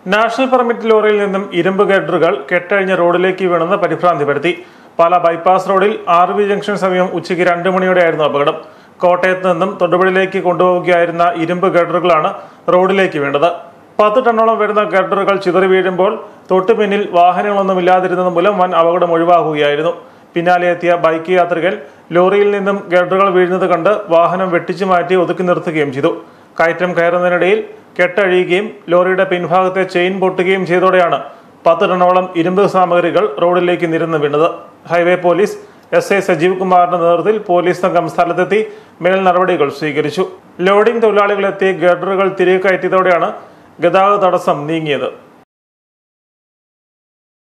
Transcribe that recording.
national permit ലോറിയിൽ നിന്നും ഇരുമ്പ് ഗഡറുകൾ കെട്ടഴിഞ്ഞ റോഡിലേക്ക് വീണെന്ന് പരിഭ്രാന്തി പരത്തി പാല ബൈപ്പാസ് റോഡിൽ ആർ വി ജംഗ്ഷൻ സമയം ഉച്ചയ്ക്ക് രണ്ട് മണിയോടെയായിരുന്നു അപകടം കോട്ടയത്ത് നിന്നും തൊടുപുഴയിലേക്ക് കൊണ്ടുപോവുകയായിരുന്ന ഇരുമ്പ് ഗഡറുകളാണ് റോഡിലേക്ക് വീണത് പത്ത് ടണ്ണോളം വരുന്ന ഗഡറുകൾ ചിതറി വീഴുമ്പോൾ തൊട്ടു പിന്നിൽ വാഹനങ്ങളൊന്നും ഇല്ലാതിരുന്നത് മൂലം വൻ അപകടം ഒഴിവാക്കുകയായിരുന്നു പിന്നാലെ എത്തിയ ബൈക്ക് യാത്രികൻ ലോറിയിൽ നിന്നും ഗഡറുകൾ വീഴുന്നത് കണ്ട് വാഹനം വെട്ടിച്ചു മാറ്റി ഒതുക്കി നിർത്തുകയും ചെയ്തു കയറ്റം കയറുന്നതിനിടയിൽ കെട്ടഴിയുകയും ലോറിയുടെ പിൻഭാഗത്തെ ചെയിൻ പൊട്ടുകയും ചെയ്തോടെയാണ് പത്ത് ടണ്ണോളം ഇരുമ്പ് സാമഗ്രികൾ റോഡിലേക്ക് നിരന്ന് വീണത് highway police S I Sajeev കുമാറിന്റെ നേതൃത്വത്തിൽ പോലീസ് സംഘം സ്ഥലത്തെത്തി മേൽ നടപടികൾ സ്വീകരിച്ചു ലോഡിംഗ് തൊഴിലാളികളെത്തി ഗഡറുകൾ തിരികെ കയറ്റിയതോടെയാണ് ഗതാഗത തടസ്സം നീങ്ങിയത്